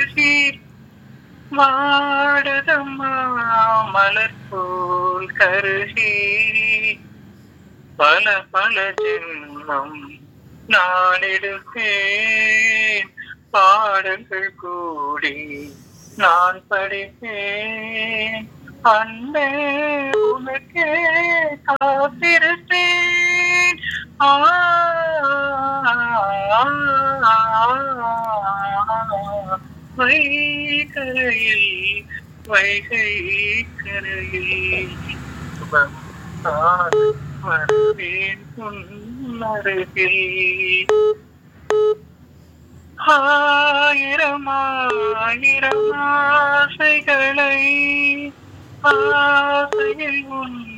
கருகி வாடுதம்மா மலர் போல் கருகி பல பல ஜென்மம் நான் எடுப்பேன் பாடல்கள் கூடி நான் படிப்பேன் அன்பே உனக்கே காத்திருப்பேன் ஆ, வைகரையில் வைகை கரையில் நான் வருவேன் உன் அருகில் ஆயிரம் ஆயிரம் ஆசைகளை ஆசையில் உன்